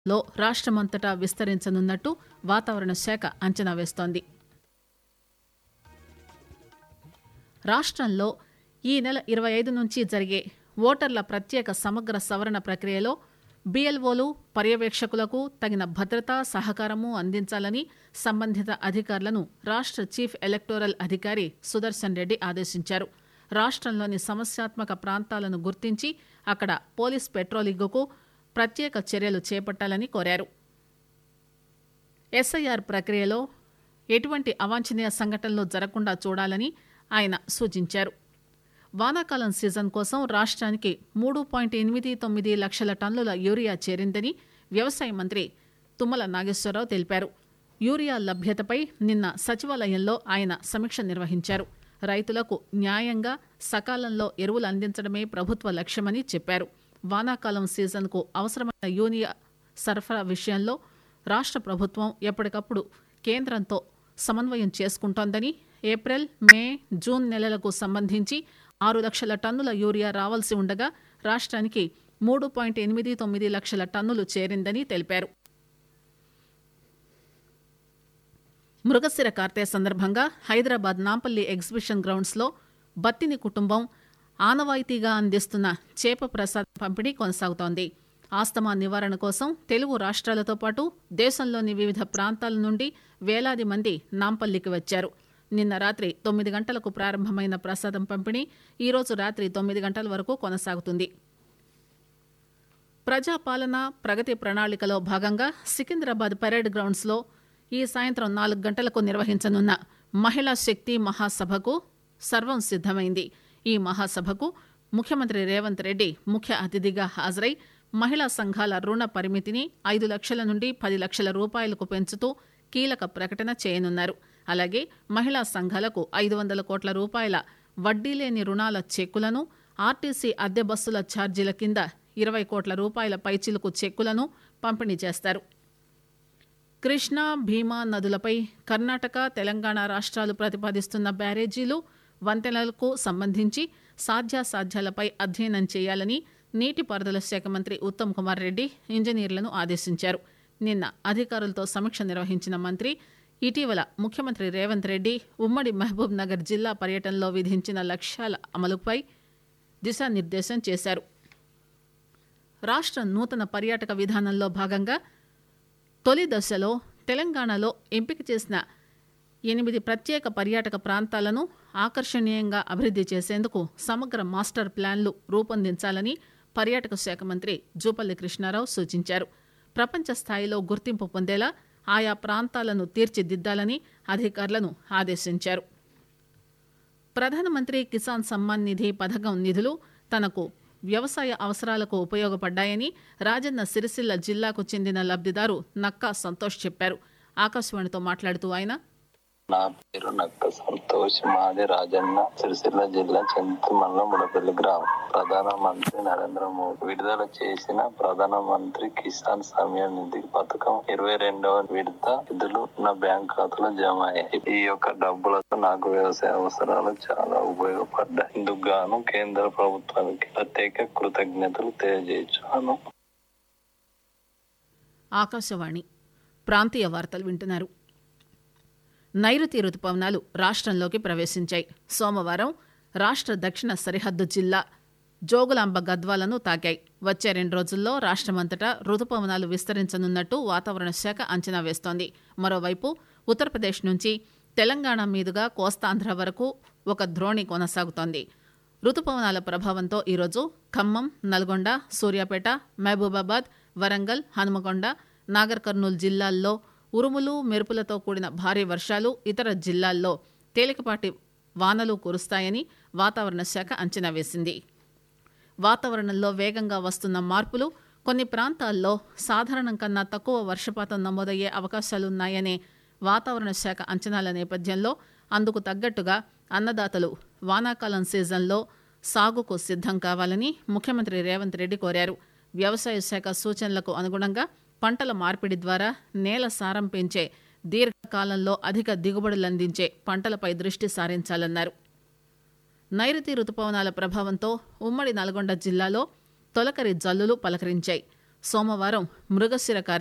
లో రాష్టమంతటా విస్తరించనున్నట్టు వాతావరణ శాఖ అంచనా వేస్తోంది రాష్టంలో ఈ నెల ఇరవై ఐదు నుంచి జరిగే ఓటర్ల ప్రత్యేక సమగ్ర సవరణ ప్రక్రియలో బీఎల్ఓలు పర్యవేక్షకులకు తగిన భద్రత సహకారము అందించాలని సంబంధిత అధికారులను రాష్ట చీఫ్ ఎలక్టోరల్ అధికారి సుదర్శన్ రెడ్డి ఆదేశించారు రాష్టంలోని సమస్యాత్మక ప్రాంతాలను గుర్తించి అక్కడ పోలీస్ పెట్రోలింగుకు ప్రత్యేక చర్యలు చేపట్టాలని కోరారు ఎస్ఐఆర్ ప్రక్రియలో ఎటువంటి అవాంఛనీయ సంఘటనలు జరగకుండా చూడాలని ఆయన సూచించారు వానాకాలం సీజన్ కోసం రాష్ట్రానికి మూడు పాయింట్ ఎనిమిది తొమ్మిది లక్షల టన్నుల యూరియా చేరిందని వ్యవసాయ మంత్రి తుమ్మల నాగేశ్వరరావు తెలిపారు యూరియా లభ్యతపై నిన్న సచివాలయంలో ఆయన సమీక్ష నిర్వహించారు రైతులకు న్యాయంగా సకాలంలో ఎరువులు అందించడమే ప్రభుత్వ లక్ష్యమని చెప్పారు వానాకాలం సీజన్కు అవసరమైన యూరియా సరఫరా విషయంలో రాష్ట్ర ప్రభుత్వం ఎప్పటికప్పుడు కేంద్రంతో సమన్వయం చేసుకుంటోందని ఏప్రిల్ మే జూన్ నెలలకు సంబంధించి ఆరు లక్షల టన్నుల యూరియా రావాల్సి ఉండగా రాష్ట్రానికి మూడు పాయింట్ ఎనిమిది తొమ్మిది లక్షల టన్నులు చేరిందని తెలిపారు మృగశిర కార్తె సందర్భంగా హైదరాబాద్ నాంపల్లి ఎగ్జిబిషన్ గ్రౌండ్స్లో బత్తిని కుటుంబం ఆనవాయితీగా అందిస్తున్న చేప ప్రసాద్ పంపిణీ కొనసాగుతోంది ఆస్తమా నివారణ కోసం తెలుగు రాష్ట్రాలతో పాటు దేశంలోని వివిధ ప్రాంతాల నుండి వేలాది మంది నాంపల్లికి వచ్చారు నిన్న రాత్రి తొమ్మిది గంటలకు ప్రారంభమైన ప్రసాదం పంపిణీ ఈరోజు రాత్రి తొమ్మిది గంటల వరకు కొనసాగుతుంది ప్రజాపాలన ప్రగతి ప్రణాళికలో భాగంగా సికింద్రాబాద్ పరేడ్ గ్రౌండ్స్లో ఈ సాయంత్రం నాలుగు గంటలకు నిర్వహించనున్న మహిళా శక్తి మహాసభకు సర్వం సిద్దమైంది ఈ మహాసభకు ముఖ్యమంత్రి రేవంత్ రెడ్డి ముఖ్య అతిథిగా హాజరై మహిళా సంఘాల రుణ పరిమితిని ఐదు లక్షల నుండి పది లక్షల రూపాయలకు పెంచుతూ కీలక ప్రకటన చేయనున్నారు అలాగే మహిళా సంఘాలకు ఐదు వందల కోట్ల రూపాయల వడ్డీ లేని రుణాల చెక్కులను ఆర్టీసీ అద్దె బస్సుల ఛార్జీల కింద ఇరవై కోట్ల రూపాయల పైచిలుకు చెక్కులను పంపిణీ చేస్తారు కృష్ణా భీమా నదులపై కర్ణాటక తెలంగాణ రాష్ట్రాలు ప్రతిపాదిస్తున్న బ్యారేజీలు వంతెనలకు సంబంధించి సాధ్యాసాధ్యాలపై అధ్యయనం చేయాలని నీటిపారుదల శాఖ మంత్రి ఉత్తమ్ కుమార్ రెడ్డి ఇంజనీర్లను ఆదేశించారు నిన్న అధికారులతో సమీక్ష నిర్వహించిన మంత్రి ఇటీవల ముఖ్యమంత్రి రేవంత్ రెడ్డి ఉమ్మడి మహబూబ్ నగర్ జిల్లా పర్యటనలో విధించిన లక్ష్యాల అమలుపై దిశానిర్దేశం చేశారు రాష్ట్ర నూతన పర్యాటక విధానంలో భాగంగా తొలి దశలో తెలంగాణలో ఎంపిక చేసిన ఎనిమిది ప్రత్యేక పర్యాటక ప్రాంతాలను ఆకర్షణీయంగా అభివృద్ది చేసేందుకు సమగ్ర మాస్టర్ ప్లాన్లు రూపొందించాలని పర్యాటక శాఖ మంత్రి జూపల్లి కృష్ణారావు సూచించారు ప్రపంచ స్థాయిలో గుర్తింపు పొందేలా ఆయా ప్రాంతాలను తీర్చిదిద్దాలని అధికారులను ఆదేశించారు ప్రధానమంత్రి కిసాన్ సమ్మాన్ నిధి పథకం నిధులు తనకు వ్యవసాయ అవసరాలకు ఉపయోగపడ్డాయని రాజన్న సిరిసిల్ల జిల్లాకు చెందిన లబ్దిదారు నక్కా సంతోష్ చెప్పారు ఆకాశవాణితో మాట్లాడుతూ ఆయన నా పేరు నక్క సంతోష్ మాది రాజన్న సిరిసిల్ల జిల్లా చింతమల్ల ముడపల్లి గ్రామం ప్రధానమంత్రి నరేంద్ర మోదీ విడుదల చేసిన ప్రధానమంత్రి కిసాన్ సమ్మాన్ నిధి పథకం ఇరవై రెండవ విడత నిధులు నా బ్యాంక్ ఖాతాలో జమ అయ్యాయి ఈ యొక్క డబ్బులతో నాకు వ్యవసాయ అవసరాలు చాలా ఉపయోగపడ్డాయి ఇందుకు గాను కేంద్ర ప్రభుత్వానికి ప్రత్యేక కృతజ్ఞతలు తెలియజేయచ్చాను ఆకాశవాణి ప్రాంతీయ వార్తలు వింటున్నారు నైరుతి రుతుపవనాలు రాష్ట్రంలోకి ప్రవేశించాయి సోమవారం రాష్ట్ర దక్షిణ సరిహద్దు జిల్లా జోగులాంబ గద్వాలను తాకాయి వచ్చే రెండు రోజుల్లో రాష్ట్రమంతటా రుతుపవనాలు విస్తరించనున్నట్టు వాతావరణ శాఖ అంచనా వేస్తోంది మరోవైపు ఉత్తరప్రదేశ్ నుంచి తెలంగాణ మీదుగా కోస్తాంధ్ర వరకు ఒక ద్రోణి కొనసాగుతోంది రుతుపవనాల ప్రభావంతో ఈరోజు ఖమ్మం నల్గొండ సూర్యాపేట మహబూబాబాద్ వరంగల్ హనుమకొండ నాగర్ కర్నూలు జిల్లాల్లో ఉరుములు మెరుపులతో కూడిన భారీ వర్షాలు ఇతర జిల్లాల్లో తేలికపాటి వానలు కురుస్తాయని వాతావరణ శాఖ అంచనా వేసింది వాతావరణంలో వేగంగా వస్తున్న మార్పులు కొన్ని ప్రాంతాల్లో సాధారణం కన్నా తక్కువ వర్షపాతం నమోదయ్యే అవకాశాలున్నాయనే వాతావరణ శాఖ అంచనాల నేపథ్యంలో అందుకు తగ్గట్టుగా అన్నదాతలు వానాకాలం సీజన్లో సాగుకు సిద్దం కావాలని ముఖ్యమంత్రి రేవంత్ రెడ్డి కోరారు వ్యవసాయ శాఖ సూచనలకు అనుగుణంగా పంటల మార్పిడి ద్వారా నేల సారం పెంచే దీర్ఘకాలంలో అధిక దిగుబడులందించే పంటలపై దృష్టి సారించాలన్నారు నైరుతి రుతుపవనాల ప్రభావంతో ఉమ్మడి నల్గొండ జిల్లాలో తొలకరి జల్లులు పలకరించాయి సోమవారం మృగశిర